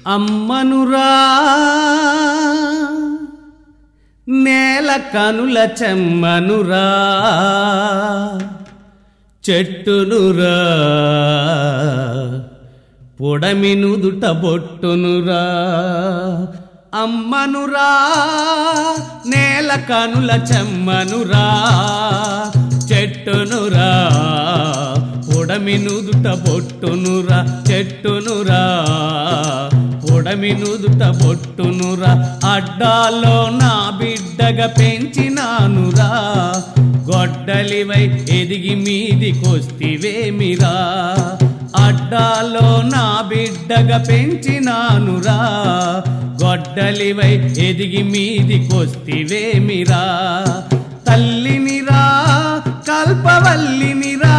అమ్మనురా నేల కనుల చెమ్మనురా చెట్టునురా పొడమినుదుట బొట్టునురా అమ్మనురా నేల కనుల చెమ్మనురా చెట్టునురా పొడమినుదుట బొట్టునురా చెట్టునురా పొడమినుదుట బొట్టునురా అడ్డాలో నా బిడ్డగా పెంచినానురా గొడ్డలివై ఎదిగి మీదికొస్తివేమిరా అడ్డాలో నా బిడ్డగా పెంచినానురా గొడ్డలివై ఎదిగి మీదికొస్తివేమిరా తల్లినిరా కల్పవల్లినిరా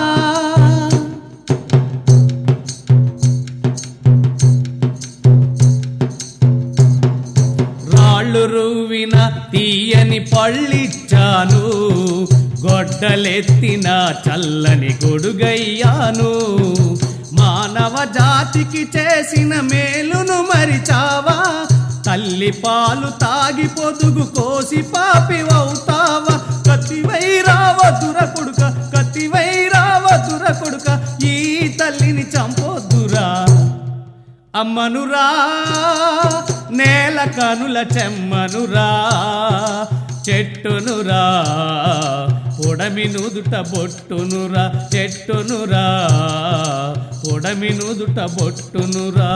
రాళ్ళు రువ్విన తీయని పళ్ళిచ్చాను గొడ్డలెత్తిన చల్లని గొడుగయ్యాను మానవ జాతికి చేసిన మేలును మరిచావా తల్లి పాలు తాగి పొదుగు కోసి పాపివవుతావా కత్తివై రావ దుర కొడుక కత్తివై రావ దుర కొడుక ఈ తల్లిని చంపొద్దురా అమ్మనురా నేల కనుల చెమ్మనురా చెట్టునురా పొడమి నుదుట బొట్టునురా చెట్టునురా పొడమి నుదుట బొట్టునురా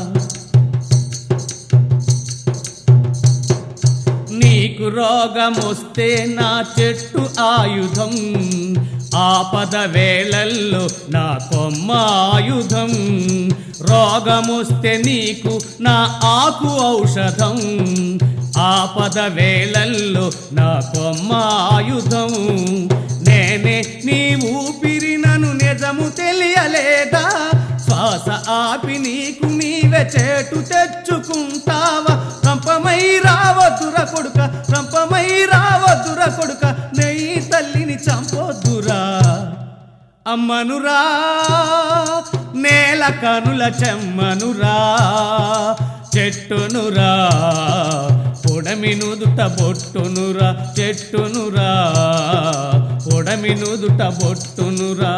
నీకు రోగమొస్తే నా చెట్టు ఆయుధం ఆపద వేళల్లో నా కొమ్మ ఆయుధం రోగమొస్తే నీకు నా ఆకు ఔషధం ఆపద వేళల్లో నా కొమ్మ ఆయుధం నేనే నీ ఊపిరి నన్ను నిజము తెలియలేదా శ్వాస ఆపి నీకు నీవే చేటు తెచ్చుకుంటావా రంపమై రావద్దుర కొడుక రంపమై రావద్దుర కొడుక నెయ్యి తల్లిని చంపొద్దురా అమ్మనురా నేల కనుల చెమ్మనురా చెట్టునురా పొడమి నుదుట బొట్టునురా చెట్టునురా పొడమి నుదుట బొట్టునురా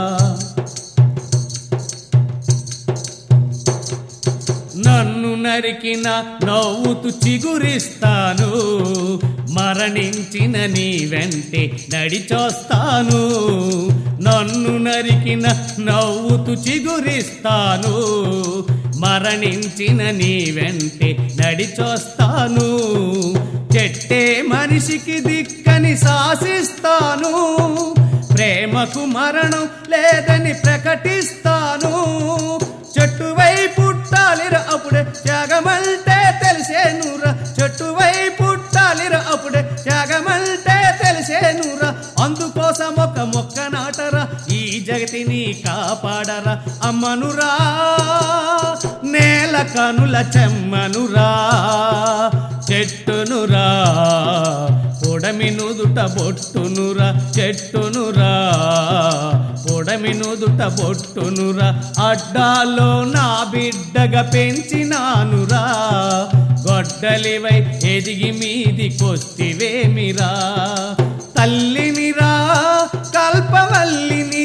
నన్ను నరికిన నవ్వుతూ చిగురిస్తాను మరణించిన నీ వెంటే నడిచొస్తాను నన్ను నరికిన నవ్వుతూ చిగురిస్తాను మరణించిన నీ వెంటే నడిచొస్తాను చెట్టే మనిషికి దిక్కని శాసిస్తాను ప్రేమకు మరణం లేదని ప్రకటిస్తాను చెట్టు వై పుట్టాలిర అప్పుడే త్యాగమంటే తెలిసేనురా చెట్టు వై పుట్టాలిర అప్పుడే త్యాగమంటే తెలిసేనురా అందుకోసం ఒక మొక్క నాటరా ఈ జగతిని కాపాడరా అమ్మనురా నేల కనుల చెమ్మనురా చెట్టునురా పొడమి నుదుట బొట్టునురా చెట్టునురా పొడమి నుదుట బొట్టునురా అడ్డాలో నా బిడ్డగా పెంచినానురా గొడ్డలివై ఎదిగి మీదికొస్తివేమిరా తల్లినిరా కల్పవల్లిని